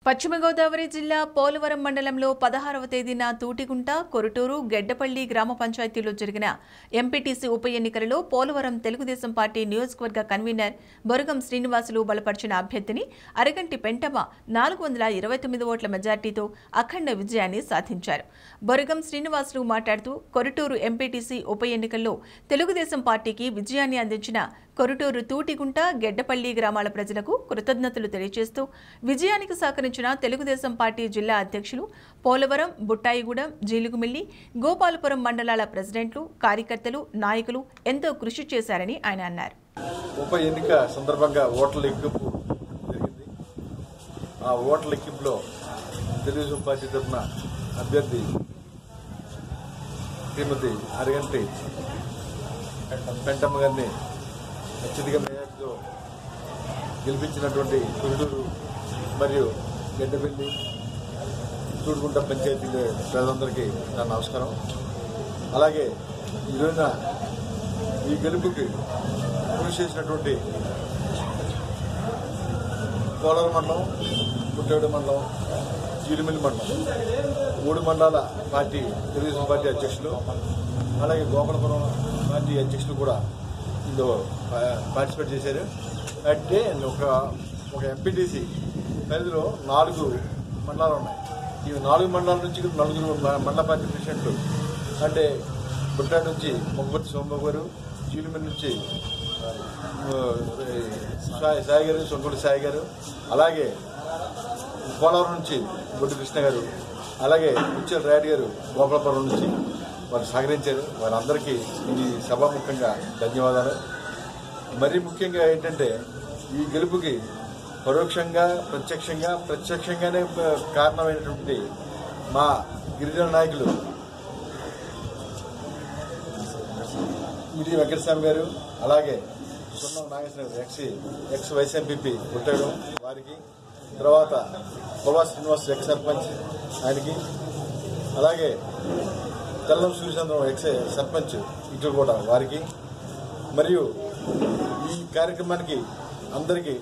పశ్చిమ గోదావరి జిల్లా పోలవరం మండలంలో పదహారవ తేదీన తూటిగుంట కొరుటూరు గెడ్డపల్లి గ్రామ పంచాయతీలో జరిగిన ఎంపీటీసీ ఉప ఎన్నికలలో పోలవరం తెలుగుదేశం పార్టీ నియోజకవర్గ కన్వీనర్ బొరుగం శ్రీనివాసులు బలపరిచిన అభ్యర్థిని అరగంటి పెంటమ నాలుగు వందల ఇరవై తొమ్మిది ఓట్ల మెజార్టీతో అఖండ విజయాన్ని సాధించారు బొరుగం శ్రీనివాసులు మాట్లాడుతూ కొరుటూరు ఎంపీటీసీ ఉప ఎన్నికల్లో తెలుగుదేశం పార్టీకి విజయాన్ని అందించిన కొరుటూరు తూటిగుంట గెడ్డపల్లి గ్రామాల ప్రజలకు కృతజ్ఞతలు తెలియజేస్తూ విజయానికి సహకరించిన తెలుగుదేశం పార్టీ జిల్లా అధ్యక్షులు పోలవరం బుట్టాయిగూడెం జీలుగుమిల్లి గోపాలపురం మండలాల ప్రెసిడెంట్లు కార్యకర్తలు నాయకులు ఎంతో కృషి చేశారని ఆయన అన్నారు ఉప ఎన్నిక సందర్భంగా ఓట్ల లెక్కింపు జరిగింది ఆ ఓట్ల లెక్కింపులో తెలుగుదేశం పార్టీ తరఫున అభ్యర్థి శ్రీమతి అరగంటి పెంటమ్మ గారిని అత్యధిక మేయర్తో గెలిపించినటువంటి కురుడూరు మరియు గడ్డపల్లి తూడుగుంట పంచాయతీ ప్రజలందరికీ నా నమస్కారం అలాగే ఈరోజున ఈ గెలుపుకి కృషి చేసినటువంటి పోలవరం మండలం పుట్టేడు మండలం జీడిమిల్లి మండలం మూడు మండలాల పార్టీ తెలుగుదేశం పార్టీ అధ్యక్షులు అలాగే గోపాలపురం పార్టీ అధ్యక్షులు కూడా ఇందులో పా- పార్టిసిపేట్ చేశారు అంటే ఒక ఒక ఎంపీటీసీ పరిధిలో నాలుగు మండలాలు ఉన్నాయి ఈ నాలుగు మండలాల నుంచి నలుగురు మ- మండల పార్టీ ప్రెసిడెంట్లు అంటే బుట్టాడు నుంచి మొగ్గపతి సోమబాబు గారు జీలిమిల్లి నుంచి ఆ, సాయి సాయి గారు సొంగూడి సాయి గారు అలాగే పోలవరం నుంచి బొడ్డు కృష్ణ గారు అలాగే ముచ్చల రాయుడు గారు గోపాలపురం నుంచి వారు సహకరించారు వారందరికీ ఈ సభాముఖంగా ధన్యవాదాలు మరీ ముఖ్యంగా ఏంటంటే ఈ గెలుపుకి పరోక్షంగా ప్రత్యక్షంగా ప్రత్యక్షంగానే ఆ, కారణమైనటువంటి మా గిరిజన నాయకులు మిడి వెంకటస్వామి గారు అలాగే సున్నం నాగేశ్వర గారు ఎక్స్ ఎక్స్ వైస్ ఎంపీపీ పుట్టాడు వారికి తర్వాత పొలా శ్రీనివాస్ ఎక్స్ సర్పంచ్ ఆయనకి అలాగే తెల్లం సూర్యచంద్రం ఎక్స్ సర్పంచ్ ఇటు కూడా వారికి మరియు ఈ కార్యక్రమానికి అందరికీ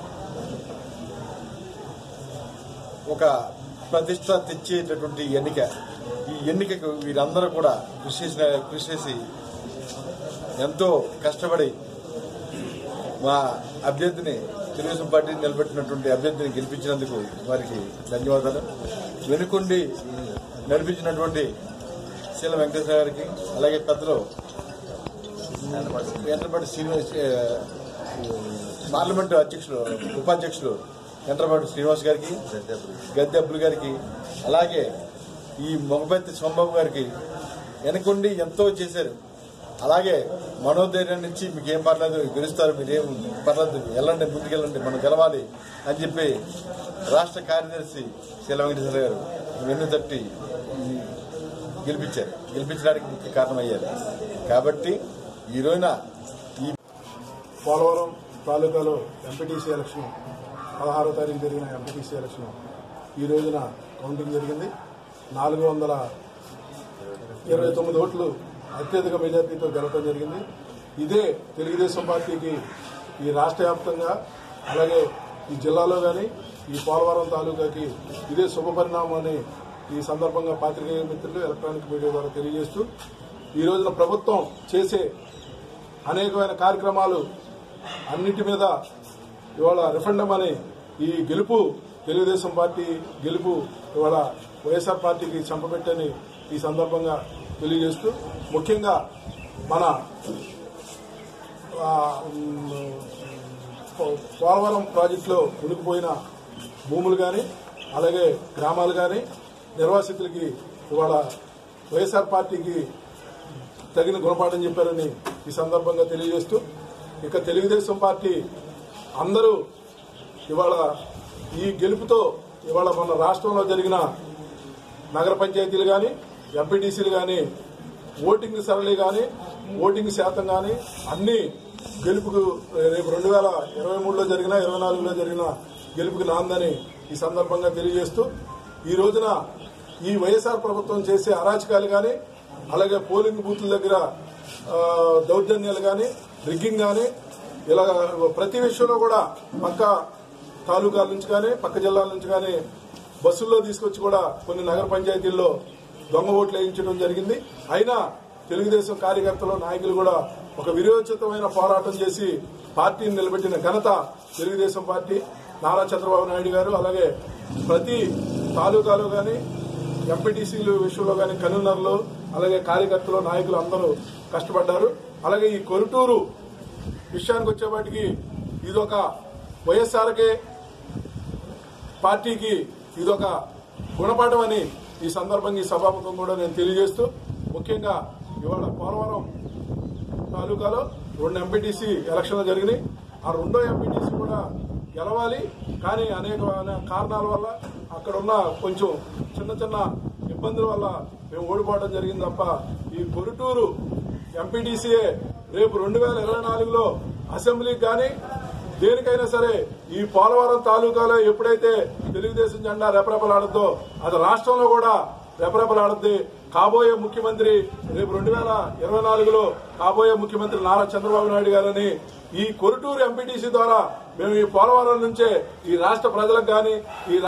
ఒక ప్రతిష్ట తెచ్చేటటువంటి ఎన్నిక ఈ ఎన్నికకు వీరందరూ కూడా కృషి చేసిన కృషి చేసి ఎంతో కష్టపడి మా అభ్యర్థిని తెలుగుదేశం పార్టీ నిలబెట్టినటువంటి అభ్యర్థిని గెలిపించినందుకు వారికి ధన్యవాదాలు వెనుకొండి నడిపించినటువంటి శీల వెంకటేశ్వర గారికి అలాగే పెద్దలు ఎంట్రపాటి శ్రీనివాస్ ఏ, పార్లమెంటు అధ్యక్షులు ఉపాధ్యక్షులు ఎంట్రపాటి శ్రీనివాస్ గారికి గద్దె అబ్బులు గారికి అలాగే ఈ మొగబెత్తి సోమబాబు గారికి వెనకుండి ఎంతో చేశారు అలాగే మనోధైర్యాన్ని ఇచ్చి మీకు ఏం పర్లేదు గెలుస్తారు మీరేం పర్లేదు వెళ్ళండి ముందుకెళ్ళండి మనం గెలవాలి అని చెప్పి రాష్ట్ర కార్యదర్శి శీల వెంకటేశ్వర గారు వెన్ను తట్టి ఈ గెలిపించారు గెలిపించడానికి ముఖ్య కారణమయ్యారు కాబట్టి ఈ రోజున ఈ పోలవరం తాలూకాలో ఎంపీటీసీ ఎలక్షన్ పదహారో తారీఖు జరిగిన ఎంపీటీసీ ఎలక్షన్ ఈ రోజున కౌంటింగ్ జరిగింది నాలుగు వందల ఇరవై తొమ్మిది ఓట్లు అత్యధిక మెజార్టీతో గెలవడం జరిగింది ఇదే తెలుగుదేశం పార్టీకి ఈ రాష్ట్ర వ్యాప్తంగా అలాగే ఈ జిల్లాలో కానీ ఈ పోలవరం తాలూకాకి ఇదే శుభ పరిణామం అని ఈ సందర్భంగా పాత్రికేయ మిత్రులు ఎలక్ట్రానిక్ మీడియా ద్వారా తెలియజేస్తూ ఈ రోజున ప్రభుత్వం చేసే అనేకమైన కార్యక్రమాలు అన్నిటి మీద ఇవాళ రిఫండం అని ఈ గెలుపు తెలుగుదేశం పార్టీ గెలుపు ఇవాళ వైఎస్ఆర్ పార్టీకి చంపబెట్టని ఈ సందర్భంగా తెలియజేస్తూ ముఖ్యంగా మన ఆ, ఉమ్, పో- పోలవరం ప్రాజెక్టులో ఉనికిపోయిన భూములు కానీ అలాగే గ్రామాలు కానీ నిర్వాసితులకి ఇవాళ వైఎస్ఆర్ పార్టీకి తగిన గుణపాఠం చెప్పారని ఈ సందర్భంగా తెలియజేస్తూ ఇక తెలుగుదేశం పార్టీ అందరూ ఇవాళ ఈ గెలుపుతో ఇవాళ మన రాష్ట్రంలో జరిగిన నగర పంచాయతీలు కానీ ఎంపీటీసీలు కానీ ఓటింగ్ సరళి కానీ ఓటింగ్ శాతం కానీ అన్ని గెలుపుకు రేపు రెండు వేల ఇరవై మూడులో జరిగిన ఇరవై నాలుగులో జరిగిన గెలుపుకి నాందని ఈ సందర్భంగా తెలియజేస్తూ ఈ రోజున ఈ వైఎస్ఆర్ ప్రభుత్వం చేసే అరాచకాలు కానీ అలాగే పోలింగ్ బూత్ల దగ్గర ఆ, దౌర్జన్యాలు కానీ రిగ్గింగ్ కానీ ఇలా ప్రతి విషయంలో కూడా పక్క తాలూకాల నుంచి కానీ పక్క జిల్లాల నుంచి కానీ బస్సుల్లో తీసుకొచ్చి కూడా కొన్ని నగర పంచాయతీల్లో దొంగ ఓట్లు వేయించడం జరిగింది అయినా తెలుగుదేశం కార్యకర్తలు నాయకులు కూడా ఒక విరోచితమైన పోరాటం చేసి పార్టీని నిలబెట్టిన ఘనత తెలుగుదేశం పార్టీ నారా చంద్రబాబు నాయుడు గారు అలాగే ప్రతి తాలూకాలో కానీ ఎంపీటీసీలు విషయంలో కానీ కన్వీనర్లు అలాగే కార్యకర్తలు నాయకులు అందరూ కష్టపడ్డారు అలాగే ఈ కొరుటూరు విషయానికి వచ్చేపాటికి ఇదొక వైఎస్ఆర్కే పార్టీకి ఇదొక గుణపాఠం అని ఈ సందర్భంగా ఈ సభాముఖం కూడా నేను తెలియజేస్తూ ముఖ్యంగా ఇవాళ పోలవరం తాలూకాలో రెండు ఎంపీటీసీ ఎలక్షన్లు జరిగినాయి ఆ రెండో ఎంపీటీసీ కూడా గెలవాలి కానీ అనేక కారణాల వల్ల అక్కడ ఉన్న కొంచెం చిన్న చిన్న ఇబ్బందుల వల్ల మేము ఓడిపోవడం జరిగింది తప్ప ఈ కొరుటూరు ఎంపీటీసీఏ రేపు రెండు వేల ఇరవై నాలుగులో అసెంబ్లీకి కానీ దేనికైనా సరే ఈ పోలవరం తాలూకాలో ఎప్పుడైతే తెలుగుదేశం జెండా రెపరెపలాడుద్దో అది రాష్ట్రంలో కూడా రెపరెపలాడుద్ది కాబోయే ముఖ్యమంత్రి రేపు రెండు వేల ఇరవై నాలుగులో కాబోయే ముఖ్యమంత్రి నారా చంద్రబాబు నాయుడు గారని ఈ కొరుటూరు ఎంపీటీసీ ద్వారా మేము ఈ పోలవరం నుంచే ఈ రాష్ట్ర ప్రజలకు గాని ఈ